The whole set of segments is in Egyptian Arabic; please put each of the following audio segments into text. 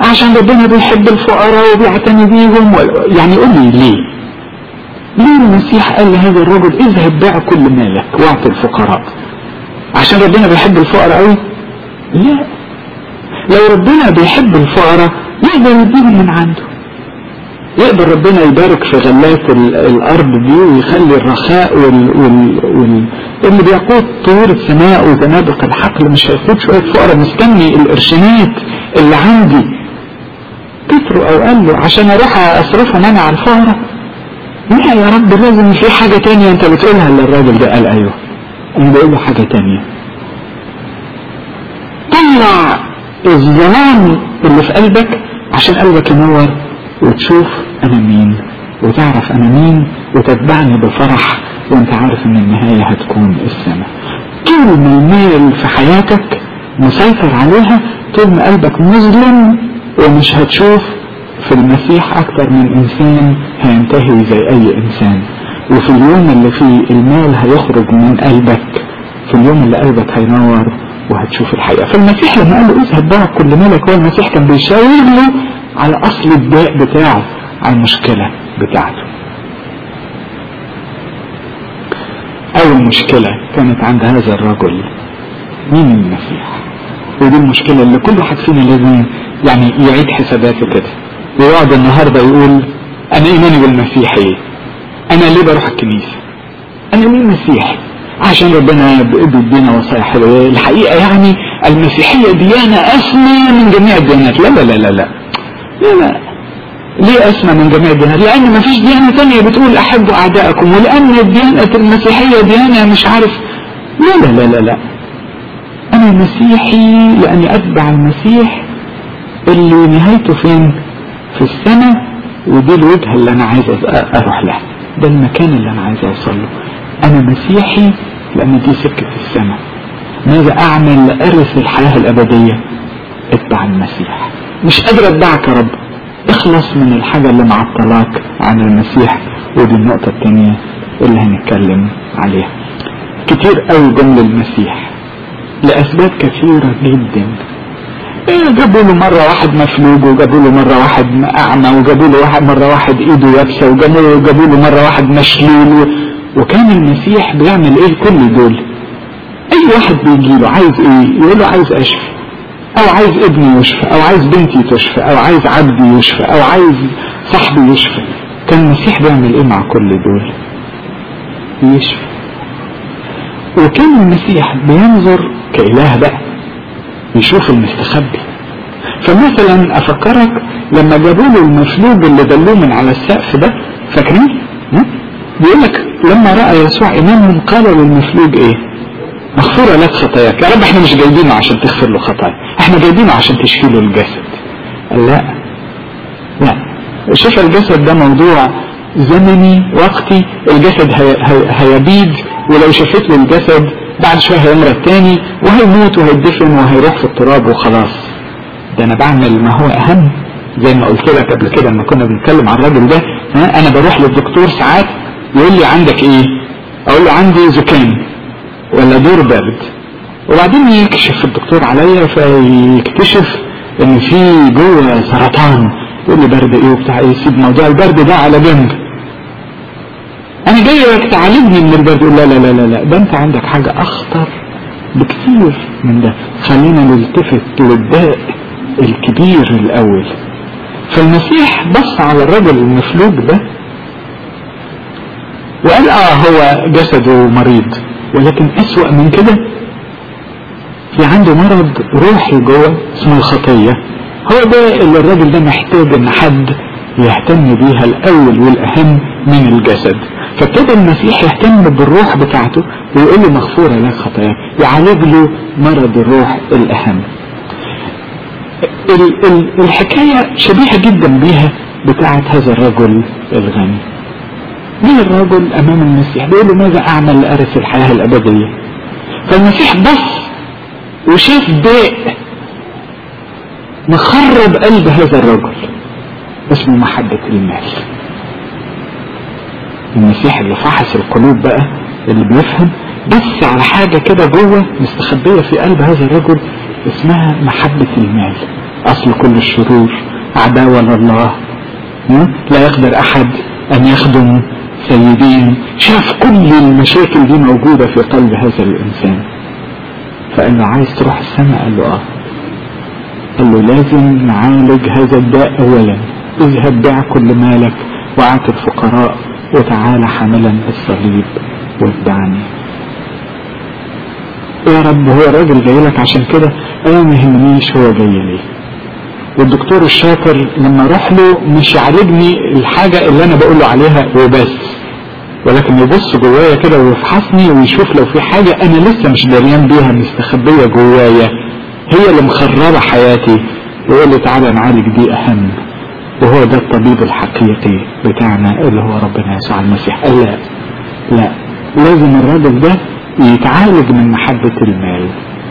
عشان ربنا بيحب الفقراء وبيعتني بيهم و... يعني قول لي ليه ليه المسيح قال لهذا الرجل اذهب بيع كل مالك واعطي الفقراء عشان ربنا بيحب الفقراء قوي لا لو ربنا بيحب الفقراء يقدر يديهم من عنده يقدر ربنا يبارك في غلات الارض دي ويخلي الرخاء وال... وال... وال... اللي بيقود طيور السماء وزنادق الحقل مش هيقود شوية فقراء مستني القرشينات اللي عندي كتروا او قالوا عشان اروح اصرفهم انا على الفقراء لا يا رب لازم في حاجة تانية انت بتقولها للراجل ده قال ايوه انا بقول له حاجة تانية طلع الظلام اللي في قلبك عشان قلبك ينور وتشوف انا مين وتعرف انا مين وتتبعني بفرح وانت عارف ان النهاية هتكون السماء طول ما المال في حياتك مسيطر عليها طول ما قلبك مظلم ومش هتشوف في المسيح اكتر من انسان هينتهي زي اي انسان وفي اليوم اللي فيه المال هيخرج من قلبك في اليوم اللي قلبك هينور وهتشوف الحقيقة فالمسيح لما قال له اذهب بقى كل مالك هو المسيح كان بيشاور له على اصل الداء بتاعه على المشكلة بتاعته اول مشكلة كانت عند هذا الرجل مين المسيح ودي المشكلة اللي كل واحد فينا لازم يعني يعيد حساباته كده ويقعد النهاردة يقول انا ايماني بالمسيح ايه انا ليه بروح الكنيسة انا ليه مسيحي عشان ربنا بيدينا وصايا حلوه الحقيقة يعني المسيحية ديانة اسمى من جميع الديانات لا لا لا لا لا لا, لا. ليه اسمى من جميع الديانات لان ما فيش ديانة تانية بتقول احبوا اعدائكم ولان الديانة المسيحية ديانة مش عارف لا لا لا لا, لا. انا مسيحي لاني اتبع المسيح اللي نهايته فين في السماء ودي الوجهة اللي انا عايز اروح لها ده المكان اللي انا عايز اوصل له انا مسيحي لان دي سكة السماء ماذا اعمل لارث الحياة الابدية اتبع المسيح مش قادر اتبعك يا رب اخلص من الحاجة اللي معطلاك عن المسيح ودي النقطة التانية اللي هنتكلم عليها كتير قوي جمل المسيح لاسباب كثيرة جدا إيه جابوا له مرة واحد مفلوج وجابوا له مرة واحد أعمى وجابوا له واحد مرة واحد إيده يابسة وجابوا جابوا له مرة واحد مشلول وكان المسيح بيعمل إيه كل دول أي واحد بيجي له عايز إيه يقول له عايز أشفي أو عايز ابني يشفى أو عايز بنتي تشفى أو عايز عبدي يشفى أو عايز صاحبي يشفى كان المسيح بيعمل إيه مع كل دول يشفى وكان المسيح بينظر كإله بقى يشوف المستخبي فمثلا افكرك لما جابوا له المفلوج اللي دلوه من على السقف ده فاكرين بيقول لك لما راى يسوع امامهم قال للمفلوج ايه مغفورة لك خطاياك يا رب احنا مش جايبينه عشان تغفر له خطايا احنا جايبينه عشان تشفي له الجسد قال لا لا شوف الجسد ده موضوع زمني وقتي الجسد هي هي هيبيد ولو شفت له الجسد بعد شوية هيمرض تاني وهيموت وهيدفن وهيروح في التراب وخلاص ده انا بعمل ما هو اهم زي ما قلت لك قبل كده لما كنا بنتكلم عن الراجل ده ها انا بروح للدكتور ساعات يقول لي عندك ايه اقول له عندي زكام ولا دور برد وبعدين يكشف الدكتور عليا فيكتشف ان في جوه سرطان يقول لي برد ايه وبتاع ايه سيب موضوع البرد ده على جنب انا جاي لك تعالجني من البرد يقول لا لا لا لا لا ده انت عندك حاجة اخطر بكتير من ده خلينا نلتفت للداء الكبير الاول فالمسيح بص على الرجل المفلوج ده وقال اه هو جسده مريض ولكن اسوأ من كده في عنده مرض روحي جوه اسمه الخطية هو ده اللي الراجل ده محتاج ان حد يهتم بيها الاول والاهم من الجسد فابتدى المسيح يهتم بالروح بتاعته ويقول له مغفورة لك خطاياك يعالج له مرض الروح الاهم ال ال الحكاية شبيهة جدا بيها بتاعة هذا الرجل الغني مين الرجل امام المسيح بيقول له ماذا اعمل لارث الحياة الابدية فالمسيح بص وشاف داء مخرب قلب هذا الرجل اسمه محبة المال المسيح اللي فحص القلوب بقى اللي بيفهم بس على حاجة كده جوه مستخبية في قلب هذا الرجل اسمها محبة المال اصل كل الشرور عداوة لله لا يقدر احد ان يخدم سيدين شاف كل المشاكل دي موجودة في قلب هذا الانسان فقال له عايز تروح السماء قال له اه قال له لازم نعالج هذا الداء اولا اذهب بيع كل مالك وعات الفقراء وتعالى حاملا الصليب واتبعني يا رب هو راجل جاي لك عشان كده انا ما يهمنيش هو جاي ليه والدكتور الشاطر لما اروح له مش يعالجني الحاجة اللي انا بقول له عليها وبس ولكن يبص جوايا كده ويفحصني ويشوف لو في حاجة انا لسه مش دريان بيها مستخبية جوايا هي اللي مخربة حياتي ويقول لي تعالى نعالج دي اهم وهو ده الطبيب الحقيقي بتاعنا اللي هو ربنا يسوع المسيح قال لا لا لازم الراجل ده يتعالج من محبة المال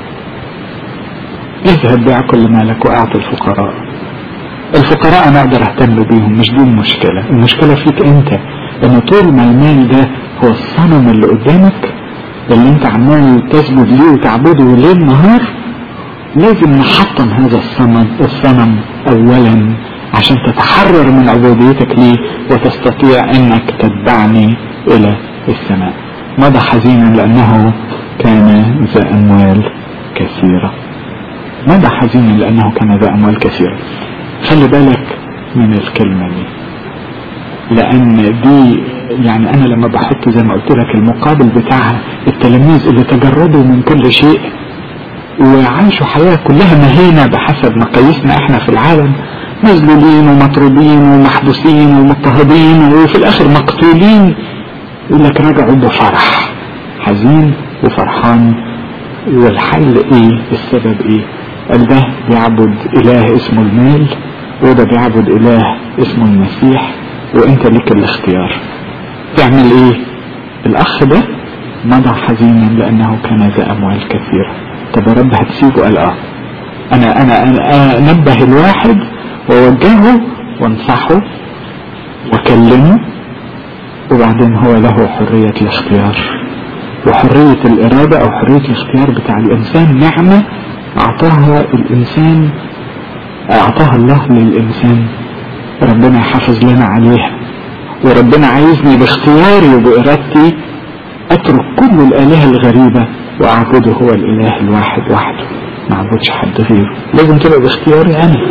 اذهب بيع كل مالك واعطي الفقراء الفقراء انا اقدر اهتم بيهم مش دي المشكلة المشكلة فيك انت ان طول ما المال ده هو الصنم اللي قدامك اللي انت عمال تسجد ليه وتعبده ليل نهار لازم نحطم هذا الصنم الصنم اولا عشان تتحرر من عبوديتك ليه وتستطيع انك تتبعني الى السماء مضى حزينا لانه كان ذا اموال كثيرة مضى حزينا لانه كان ذا اموال كثيرة خلي بالك من الكلمة دي لان دي يعني انا لما بحط زي ما قلت لك المقابل بتاعها التلاميذ اللي تجردوا من كل شيء وعاشوا حياة كلها مهينة بحسب مقاييسنا احنا في العالم مذلولين ومطرودين ومحبوسين ومضطهدين وفي الاخر مقتولين يقول لك رجعوا بفرح حزين وفرحان والحل ايه السبب ايه قال ده بيعبد اله اسمه المال وده بيعبد اله اسمه المسيح وانت ليك الاختيار تعمل ايه الاخ ده مضى حزينا لانه كان ذا اموال كثيرة طب يا رب هتسيبه قال اه انا انا, أنا انبه الواحد ووجهه وانصحه وكلمه وبعدين هو له حرية الاختيار وحرية الإرادة أو حرية الاختيار بتاع الإنسان نعمة أعطاها الإنسان أعطاها الله للإنسان ربنا يحافظ لنا عليها وربنا عايزني باختياري وبإرادتي أترك كل الآلهة الغريبة وأعبده هو الإله الواحد وحده ما أعبدش حد غيره لازم تبقى باختياري أنا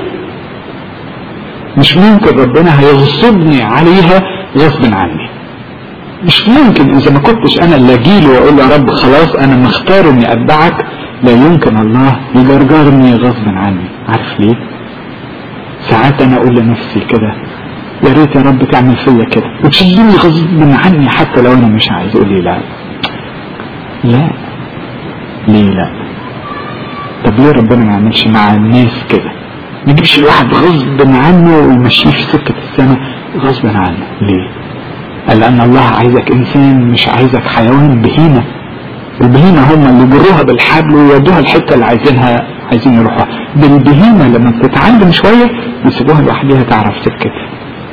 مش ممكن ربنا هيغصبني عليها غصب عني مش ممكن اذا ما كنتش انا اللي اجيله واقول له يا رب خلاص انا مختار اني اتبعك لا يمكن الله يجرجرني غصب عني عارف ليه ساعات انا اقول لنفسي كده يا ريت يا رب تعمل فيا كده وتشدني غصب عني حتى لو انا مش عايز اقول لي لا لا ليه لا طب ليه ربنا ما يعملش مع الناس كده ما يجيبش الواحد غصب عنه ويمشيه في سكة السماء غصب عنه ليه قال لأن الله عايزك إنسان مش عايزك حيوان بهيمة البهيمة هم اللي يجروها بالحبل ويودوها الحتة اللي عايزينها عايزين يروحوها بالبهيمة لما بتتعلم شوية بيسيبوها لوحدها تعرف سكتها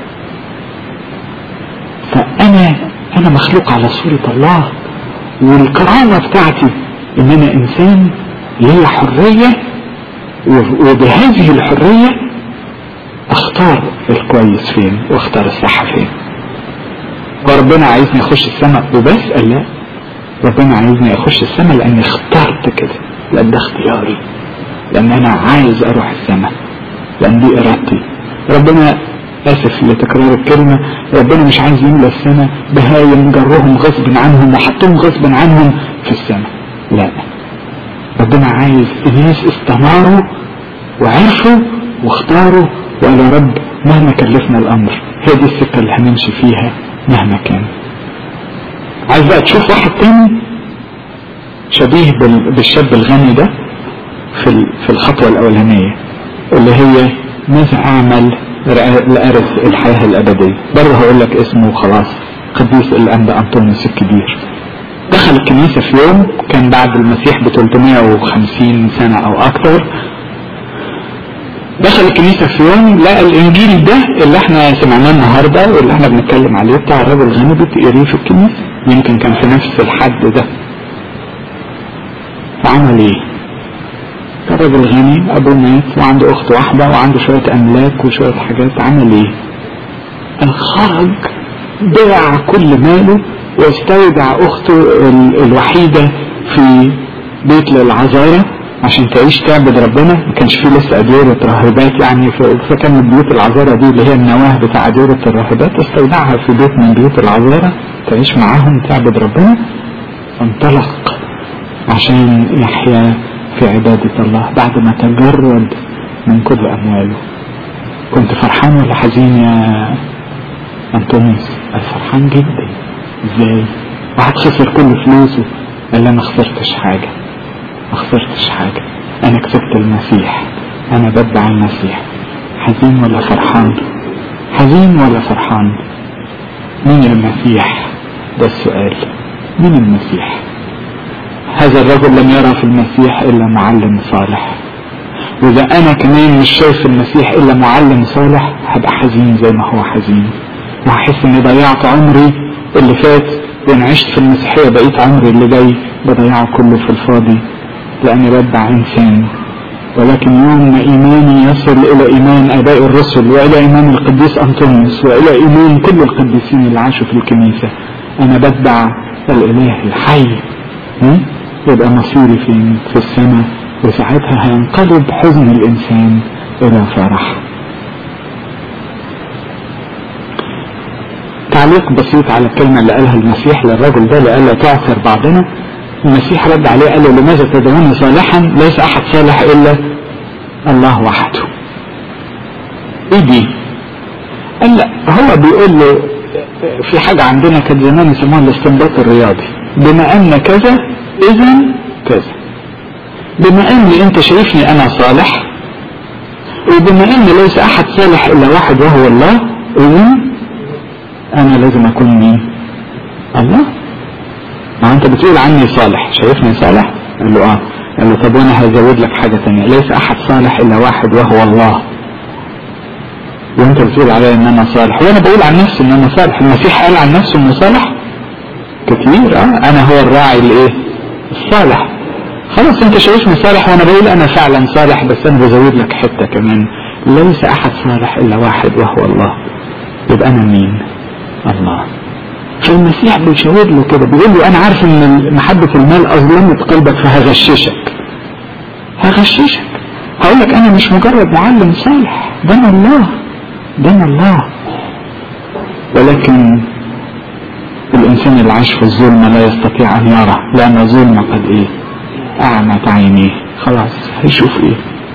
فأنا أنا مخلوق على صورة الله والكرامة بتاعتي إن أنا إنسان ليا حرية وبهذه الحرية اختار الكويس فين واختار الصح فين وربنا عايزني اخش السماء وبس قال لا ربنا عايزني اخش السماء لاني اخترت كده لان ده اختياري لان انا عايز اروح السماء لان دي ارادتي ربنا اسف لتكرار الكلمة ربنا مش عايز يملى السماء بهايم جرهم غصب عنهم وحطهم غصب عنهم في السماء لا ربنا عايز الناس استناروا وعرفوا واختاروا وقالوا يا رب مهما كلفنا الامر هي دي السكة اللي هنمشي فيها مهما كان عايز بقى تشوف واحد تاني شبيه بالشاب الغني ده في في الخطوة الأولانية اللي هي ماذا أعمل لأرث الحياة الأبدية برضه هقول لك اسمه خلاص قديس الأنبا أنطونيوس الكبير دخل الكنيسة في يوم كان بعد المسيح ب 350 سنة أو أكثر دخل الكنيسة في يوم لقى الإنجيل ده اللي احنا سمعناه النهاردة واللي احنا بنتكلم عليه بتاع الراجل الغني بتقريه في الكنيسة يمكن كان في نفس الحد ده فعمل ايه؟ طب راجل غني ابوه مات وعنده اخت واحده وعنده شويه املاك وشويه حاجات عمل ايه؟ خرج باع كل ماله واستودع اخته الوحيده في بيت للعذارى عشان تعيش تعبد ربنا ما كانش فيه لسه أديرة راهبات يعني فكان بيوت العذارى دي اللي هي النواه بتاع أديرة الراهبات استودعها في بيت من بيوت العذارى تعيش معاهم تعبد ربنا انطلق عشان يحيا في عبادة الله بعد ما تجرد من كل أمواله كنت فرحان ولا حزين يا أنطونيوس فرحان جدا ازاي واحد خسر كل فلوسه قال انا خسرتش حاجة ما خسرتش حاجة انا كسبت المسيح انا بتبع المسيح حزين ولا فرحان حزين ولا فرحان مين المسيح ده السؤال مين المسيح هذا الرجل لم يرى في المسيح الا معلم صالح واذا انا كمان مش شايف المسيح الا معلم صالح هبقى حزين زي ما هو حزين وهحس اني ضيعت عمري اللي فات وان عشت في المسيحية بقيت عمري اللي جاي بضيعه كله في الفاضي لاني بتبع انسان ولكن يوم ما ايماني يصل الى ايمان اباء الرسل والى ايمان القديس انطونيوس والى ايمان كل القديسين اللي عاشوا في الكنيسة انا بتبع الاله الحي يبقى مصيري فين في السماء وساعتها هينقلب حزن الانسان الى فرح تعليق بسيط على الكلمة اللي قالها المسيح للرجل ده اللي قال له تعثر بعضنا المسيح رد عليه قال له لماذا تدعوني صالحا ليس احد صالح الا الله وحده ايه دي قال لا هو بيقول له في حاجة عندنا كانت زمان يسموها الاستنباط الرياضي بما ان كذا اذا كذا بما اني انت شايفني انا صالح وبما ان ليس احد صالح الا واحد وهو الله اذا انا لازم اكون مين الله ما انت بتقول عني صالح شايفني صالح قال له اه قال له طب وانا هزود لك حاجة تانية ليس احد صالح الا واحد وهو الله وانت بتقول علي ان انا صالح وانا بقول عن نفسي ان انا صالح المسيح قال عن نفسه انه صالح كتير اه انا هو الراعي الايه الصالح خلاص انت شايفني صالح وانا بقول انا فعلا صالح بس انا بزود لك حتة كمان ليس احد صالح الا واحد وهو الله يبقى انا مين الله فالمسيح بيشاور له كده بيقول له انا عارف ان محبة المال اظلمت قلبك فهغششك هغششك هقول لك انا مش مجرد معلم صالح ده انا الله ده انا الله ولكن الانسان اللي عاش في الظلمة لا يستطيع ان يرى لان الظلمة قد ايه اعمت عينيه خلاص هيشوف ايه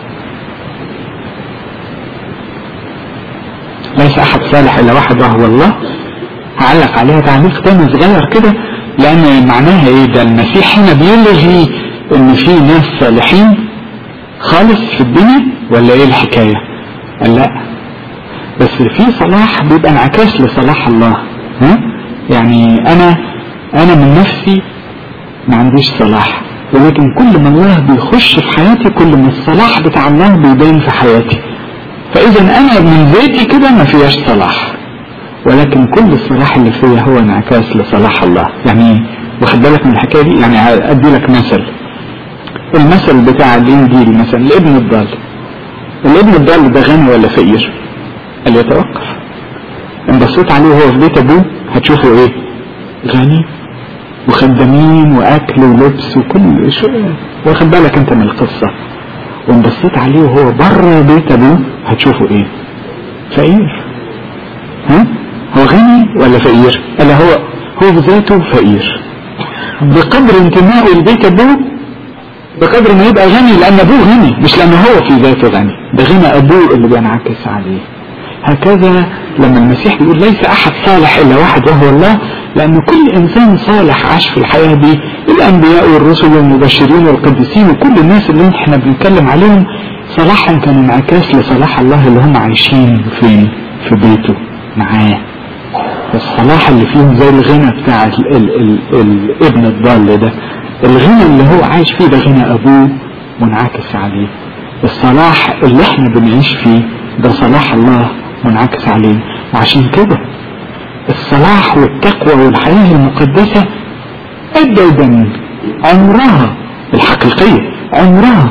ليس احد صالح الا واحد وهو الله هعلق عليها تعليق تاني صغير كده لان معناها ايه ده المسيح هنا بيلغي ان في ناس صالحين خالص في الدنيا ولا ايه الحكاية قال لا بس في صلاح بيبقى انعكاس لصلاح الله ها يعني انا انا من نفسي ما عنديش صلاح ولكن كل ما الله بيخش في حياتي كل ما الصلاح بتاع الله بيبين في حياتي فاذا انا من ذاتي كده ما فيهاش صلاح ولكن كل الصلاح اللي فيا هو انعكاس لصلاح الله يعني واخد بالك من الحكايه دي يعني ادي لك مثل المثل بتاع الانجيل مثلا الابن الضال الابن الضال ده غني ولا فقير قال يتوقف ان بصيت عليه وهو في بيت ابوه هتشوفه ايه غني وخدامين واكل ولبس وكل شيء واخد بالك انت من القصه وان بصيت عليه وهو بره بيت ابوه هتشوفه ايه فقير ها هو غني ولا فقير قال هو هو بذاته فقير بقدر انتمائه لبيت ابوه بقدر ما يبقى غني لان ابوه غني مش لان هو في ذاته غني ده غنى ابوه اللي بينعكس عليه هكذا لما المسيح بيقول ليس احد صالح الا واحد وهو الله لان كل انسان صالح عاش في الحياة دي الانبياء والرسل والمبشرين والقديسين وكل الناس اللي احنا بنتكلم عليهم صلاحهم كان انعكاس لصلاح الله اللي هم عايشين فين في بيته معاه الصلاح اللي فيهم زي الغنى بتاع ال ال ال الابن الضال ده الغنى اللي هو عايش فيه ده غنى ابوه منعكس عليه الصلاح اللي احنا بنعيش فيه ده صلاح الله منعكس عليه وعشان كده الصلاح والتقوى والحياة المقدسة ابدا عمرها الحقيقية عمرها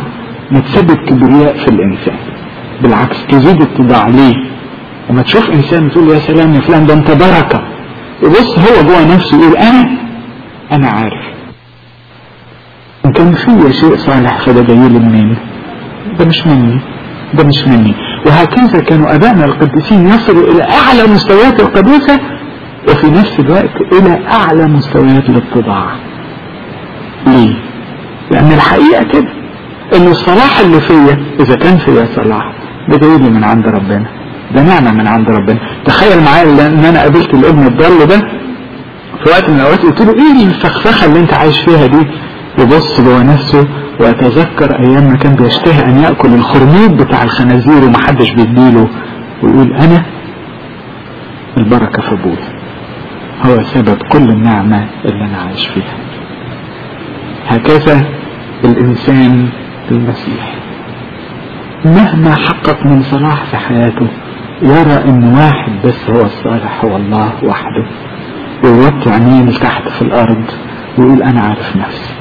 ما تثبت كبرياء في الانسان بالعكس تزيد اتضاع ليه لما تشوف انسان تقول يا سلام يا فلان ده انت بركة يبص هو جوه نفسه يقول انا انا عارف ان كان في شيء صالح فده جاي لي منين ده مش مني ده مش مني وهكذا كانوا ابائنا القديسين يصلوا الى اعلى مستويات القداسة وفي نفس الوقت الى اعلى مستويات الاتضاع ليه لان الحقيقة كده ان الصلاح اللي فيا اذا كان فيا صلاح ده جاي لي من عند ربنا ده نعمة من عند ربنا تخيل معايا ان انا قابلت الابن الضال ده في وقت من الاوقات قلت له ايه الفخفخة اللي انت عايش فيها دي يبص جوه نفسه ويتذكر ايام ما كان بيشتهي ان ياكل الخرميط بتاع الخنازير ومحدش بيديله ويقول انا البركه في ابويا هو سبب كل النعمه اللي انا عايش فيها هكذا الانسان المسيح مهما حقق من صلاح في حياته يرى ان واحد بس هو الصالح هو الله وحده ويوطي عينيه لتحت في الارض ويقول انا عارف نفسي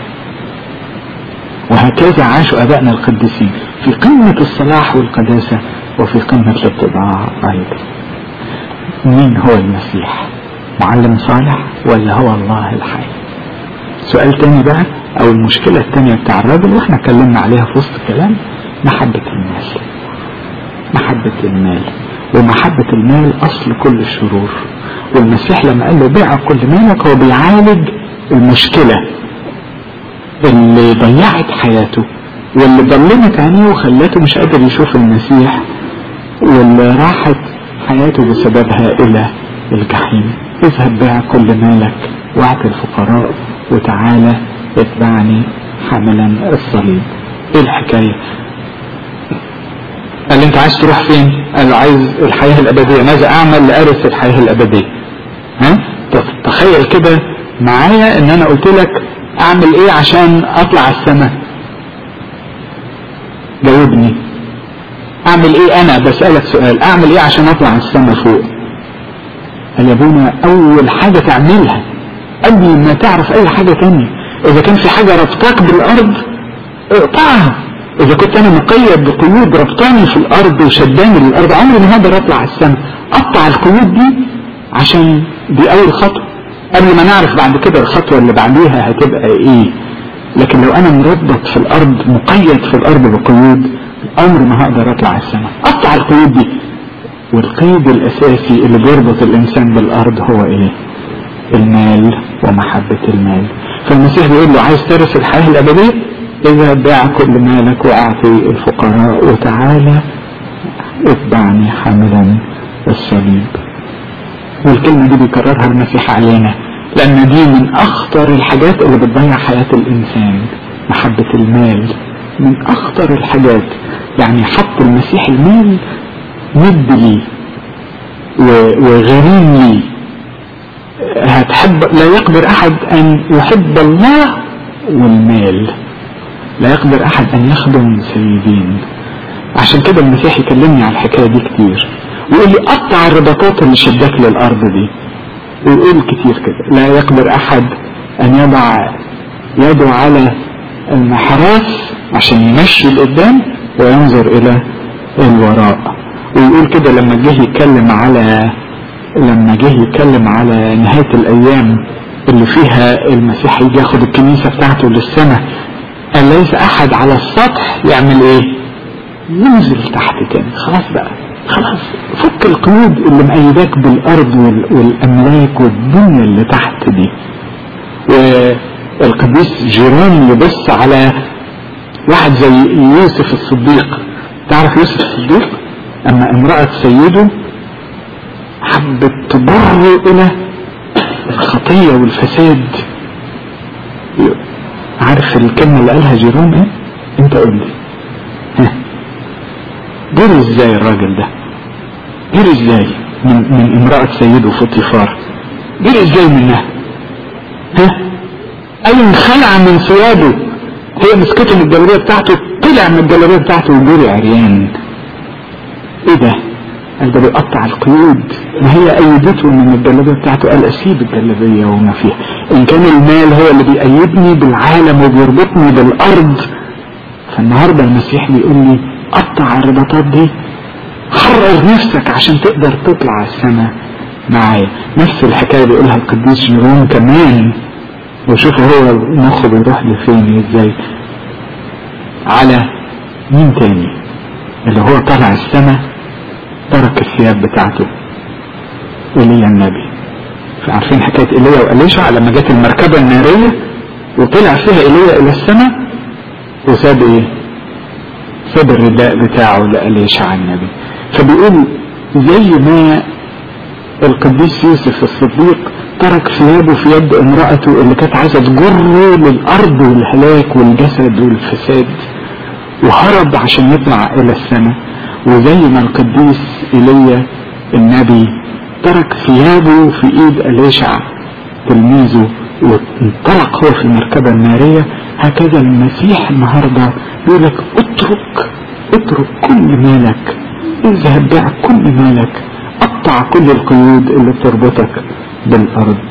وهكذا عاشوا ابائنا القديسين في قمة الصلاح والقداسة وفي قمة الاتباع ايضا مين هو المسيح معلم صالح ولا هو الله الحي سؤال تاني بقى او المشكلة التانية بتاع الراجل واحنا اتكلمنا عليها في وسط الكلام محبة المال محبة المال ومحبة المال اصل كل الشرور والمسيح لما قال له بيع كل مالك هو بيعالج المشكلة اللي ضيعت حياته واللي ضلمت عينيه وخلاته مش قادر يشوف المسيح واللي راحت حياته بسببها الى الجحيم اذهب بيع كل مالك واعط الفقراء وتعالى اتبعني حملا الصليب ايه الحكاية قال لي انت عايز تروح فين قال له عايز الحياة الابدية ماذا اعمل لارث الحياة الابدية ها تخيل كده معايا ان انا قلت لك اعمل ايه عشان اطلع السماء جاوبني اعمل ايه انا بسألك سؤال اعمل ايه عشان اطلع السماء فوق قال يا ابونا اول حاجة تعملها قبل ما تعرف اي حاجة تانية اذا كان في حاجة ربطاك بالارض اقطعها اذا كنت انا مقيد بقيود ربطاني في الارض وشداني للارض عمري ما هقدر اطلع السماء اقطع القيود دي عشان دي اول خطوة قبل ما نعرف بعد كده الخطوة اللي بعديها هتبقى ايه لكن لو انا مربط في الارض مقيد في الارض بقيود عمري ما هقدر اطلع السماء اقطع القيود دي والقيد الاساسي اللي بيربط الانسان بالارض هو ايه المال ومحبة المال فالمسيح بيقول له عايز ترث الحياة الابدية اذا باع كل مالك واعطي الفقراء وتعالى اتبعني حاملا الصليب والكلمة دي بيكررها المسيح علينا لأن دي من أخطر الحاجات اللي بتضيع حياة الإنسان محبة المال من أخطر الحاجات يعني حط المسيح المال ند لي وغريم لي هتحب لا يقدر أحد أن يحب الله والمال لا يقدر أحد أن يخدم سيدين عشان كده المسيح يكلمني على الحكاية دي كتير ويقول لي قطع الرباطات اللي شدك للارض دي ويقول كتير كده لا يقدر احد ان يضع يده على المحراث عشان يمشي لقدام وينظر الى الوراء ويقول كده لما جه يتكلم على لما جه يتكلم على نهاية الايام اللي فيها المسيح يجي ياخد الكنيسة بتاعته للسماء قال ليس احد على السطح يعمل ايه ينزل تحت تاني خلاص بقى خلاص فك القيود اللي مقيداك بالارض والاملاك والدنيا اللي تحت دي والقديس جيران يبص على واحد زي يوسف الصديق تعرف يوسف الصديق اما امرأة سيده حبت تبره الى الخطية والفساد عارف الكلمة اللي قالها جيران ايه انت قول لي ها جري ازاي الراجل ده جري ازاي من, من امرأة سيده فطيفار جري ازاي منها ها اي انخلع من ثيابه هي مسكته من الجلابيه بتاعته طلع من الجلابيه بتاعته وجري عريان ايه ده قال ده بيقطع القيود ما هي ايدته من الجلابيه بتاعته قال اسيب الجلابيه وما فيها ان كان المال هو اللي بيأيدني بالعالم وبيربطني بالارض فالنهاردة المسيح بيقول لي قطع الرباطات دي حرر نفسك عشان تقدر تطلع السماء معايا نفس الحكاية بيقولها القديس جيرون كمان وشوف هو مخه بيروح لفين ازاي على مين تاني اللي هو طلع السماء ترك الثياب بتاعته ايليا النبي عارفين حكاية ايليا واليشع لما جت المركبة النارية وطلع فيها ايليا الى السماء وساب ايه ساب الرداء بتاعه لأليشع النبي فبيقول زي ما القديس يوسف الصديق ترك ثيابه في يد امرأته اللي كانت عايزة تجره للأرض والهلاك والجسد والفساد وهرب عشان يطلع إلى السماء وزي ما القديس إيليا النبي ترك ثيابه في إيد أليشع تلميذه وانطلق هو في المركبة النارية هكذا المسيح النهاردة بيقول لك اترك اترك كل مالك اذهب بيع كل مالك قطع كل القيود اللي بتربطك بالارض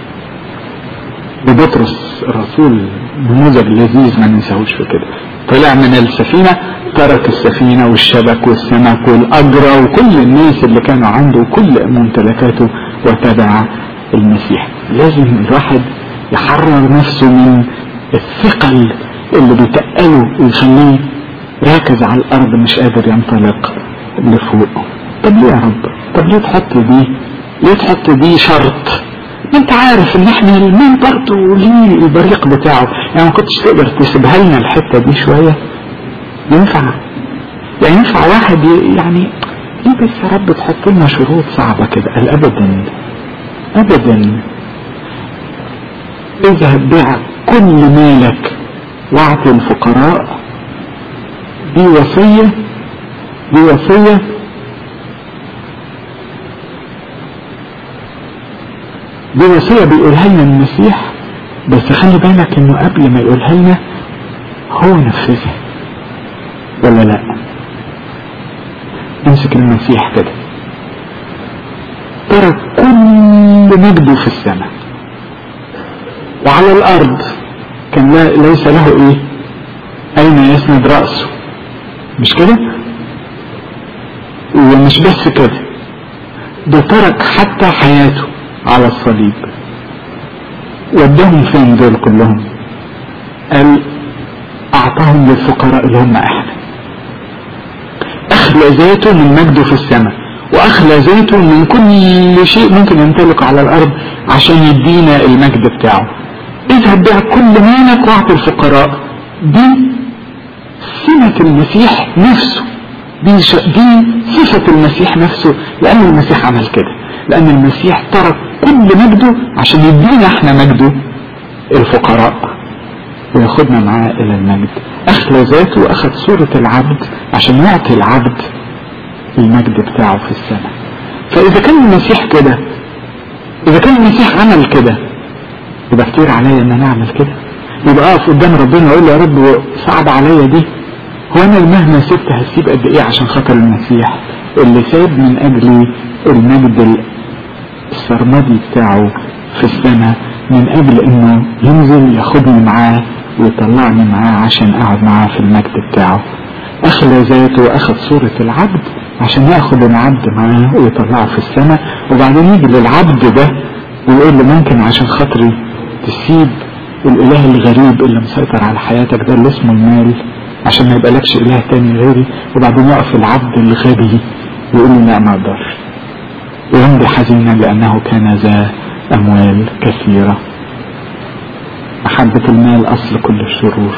ببطرس الرسول نموذج لذيذ ما ننساهوش في كده طلع من السفينة ترك السفينة والشبك والسمك والأجرة وكل الناس اللي كانوا عنده وكل ممتلكاته وتبع المسيح لازم الواحد يحرر نفسه من الثقل اللي بيتقله ويخليه راكز على الأرض مش قادر ينطلق لفوق طب ليه يا رب طب ليه تحط دي ليه تحط دي شرط انت عارف ان احنا المين برضه ليه البريق بتاعه يعني ما كنتش تقدر تسيبها لنا الحته دي شويه ينفع يعني ينفع واحد يعني ليه بس يا رب تحط لنا شروط صعبه كده قال ابدا ابدا اذهب بيع كل مالك واعطي الفقراء دي وصيه دي وصيه دي وصية بيقولها لنا المسيح بس خلي بالك انه قبل ما يقولها لنا هو نفذها ولا لا امسك المسيح كده ترك كل مجده في السماء وعلى الارض كان لا ليس له ايه اين يسند رأسه مش كده ومش بس كده ده ترك حتى حياته على الصليب ودهم فين دول كلهم قال اعطاهم للفقراء اللي هم احنا اخلى ذاته من مجده في السماء واخلى ذاته من كل شيء ممكن يمتلكه على الارض عشان يدينا المجد بتاعه اذهب بيع كل مالك واعطي الفقراء دي سمة المسيح نفسه دي, دي صفة المسيح نفسه لأن المسيح عمل كده لأن المسيح ترك كل مجده عشان يدينا احنا مجده الفقراء وياخدنا معاه إلى المجد أخلى ذاته وأخذ صورة العبد عشان يعطي العبد المجد بتاعه في السماء فإذا كان المسيح كده إذا كان المسيح عمل كده يبقى كتير عليا إن أنا أعمل كده يبقى أقف قدام ربنا وأقول له يا رب صعب عليا دي هو أنا مهما سبت هسيب قد إيه عشان خاطر المسيح اللي ساب من أجلي المجد السرمدي بتاعه في السماء من أجل إنه ينزل ياخدني معاه ويطلعني معاه عشان أقعد معاه في المجد بتاعه أخلى ذاته وأخذ صورة العبد عشان ياخد العبد معاه ويطلعه في السماء وبعدين يجي للعبد ده ويقول له ممكن عشان خاطري تسيب الإله الغريب اللي مسيطر على حياتك ده اللي اسمه المال عشان ما يبقالكش إله تاني غيري وبعدين يقف العبد الغبي ويقول له لا ما أقدرش ويمضي حزينا لأنه كان ذا أموال كثيرة محبة المال أصل كل الشرور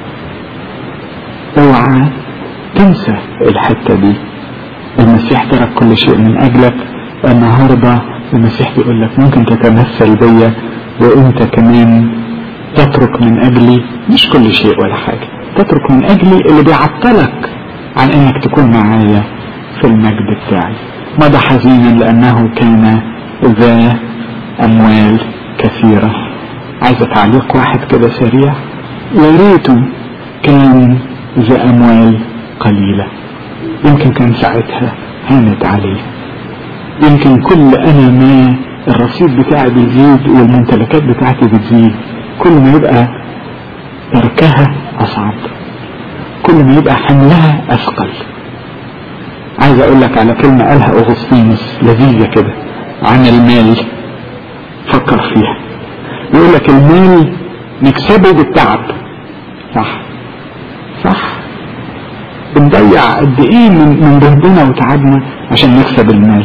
اوعى تنسى الحتة دي المسيح ترك كل شيء من أجلك النهاردة المسيح بيقول لك ممكن تتمثل بيا وانت كمان تترك من أجلي مش كل شيء ولا حاجة تترك من أجلي اللي بيعطلك عن انك تكون معايا في المجد بتاعي مضى حزينا لأنه كان ذا أموال كثيرة عايز تعليق واحد كده سريع يا ريته كان ذا أموال قليلة يمكن كان ساعتها هانت عليه يمكن كل أنا ما الرصيد بتاعي بيزيد والممتلكات بتاعتي بتزيد كل ما يبقى تركها أصعب كل ما يبقى حملها اثقل عايز اقول لك على كلمة قالها اغسطينوس لذيذة كده عن المال فكر فيها يقول لك المال نكسبه بالتعب صح صح بنضيع قد ايه من من جهدنا وتعبنا عشان نكسب المال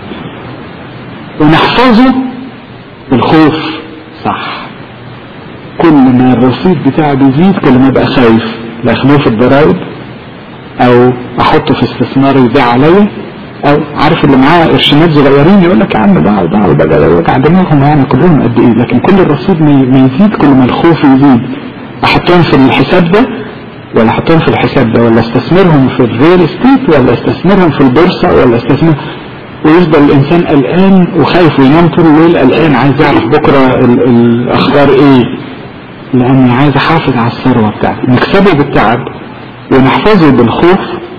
ونحفظه بالخوف صح كل ما الرصيد بتاعي بيزيد كل ما ابقى خايف لا اخدوه في الضرايب او احطه في استثمار يضيع عليا او عارف اللي معاه قرشينات صغيرين يقول لك يا عم ده ده ده وجع دماغهم يعني كلهم قد ايه لكن كل الرصيد ما يزيد كل ما الخوف يزيد احطهم في الحساب ده ولا احطهم في الحساب ده ولا استثمرهم في الريل استيت ولا استثمرهم في البورصه ولا استثمر ويفضل الانسان قلقان وخايف وينام طول الليل قلقان عايز يعرف بكره ال الاخبار ايه لاني عايز احافظ على الثروه بتاعتي نكسبه بالتعب ونحفظه بالخوف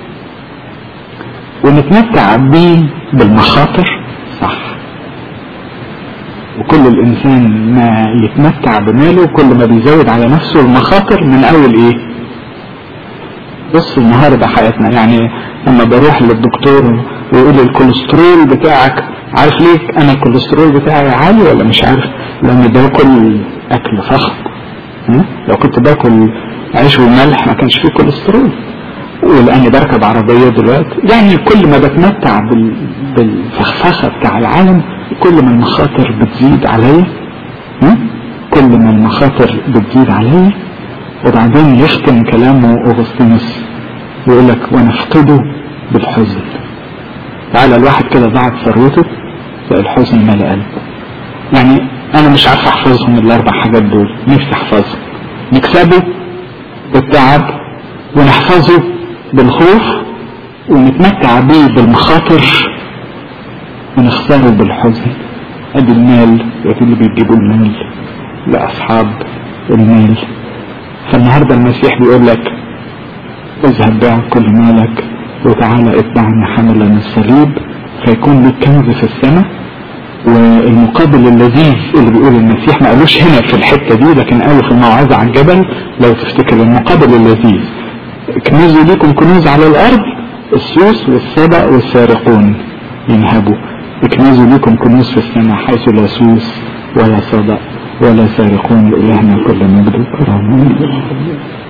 ونتمتع بيه بالمخاطر صح وكل الانسان ما يتمتع بماله كل ما بيزود على نفسه المخاطر من اول ايه بص النهاردة حياتنا يعني لما بروح للدكتور ويقول لي الكوليسترول بتاعك عارف ليه انا الكوليسترول بتاعي عالي ولا مش عارف لان باكل اكل فخم لو كنت باكل عيش وملح ما كانش فيه كوليسترول ولاني بركب عربية دلوقتي يعني كل ما بتمتع بال... بالفخفخة بتاع العالم كل ما المخاطر بتزيد عليا كل ما المخاطر بتزيد عليا وبعدين يختم كلامه أغسطينوس يقول لك ونفقده بالحزن تعالى الواحد كده ضاعت ثروته تلاقي الحزن مال قلبه يعني انا مش عارف احفظهم الاربع حاجات دول نفسي احفظهم نكسبه بالتعب ونحفظه بالخوف ونتمتع بيه بالمخاطر ونخسره بالحزن ادي المال ادي اللي بيجيبوا المال لاصحاب المال فالنهاردة المسيح بيقول لك اذهب بيع كل مالك وتعالى اتبعني حملا الصليب فيكون لك كنز في السماء والمقابل اللذيذ اللي بيقول المسيح ما قالوش هنا في الحتة دي لكن قالوا في الموعظة على الجبل لو تفتكر المقابل اللذيذ كنزوا لكم كنوز على الارض السوس والسبع والسارقون ينهبوا اكنزوا لكم كنوز في السماء حيث لا سوس ولا صدأ ولا سارقون لإلهنا كل مجد وكرامة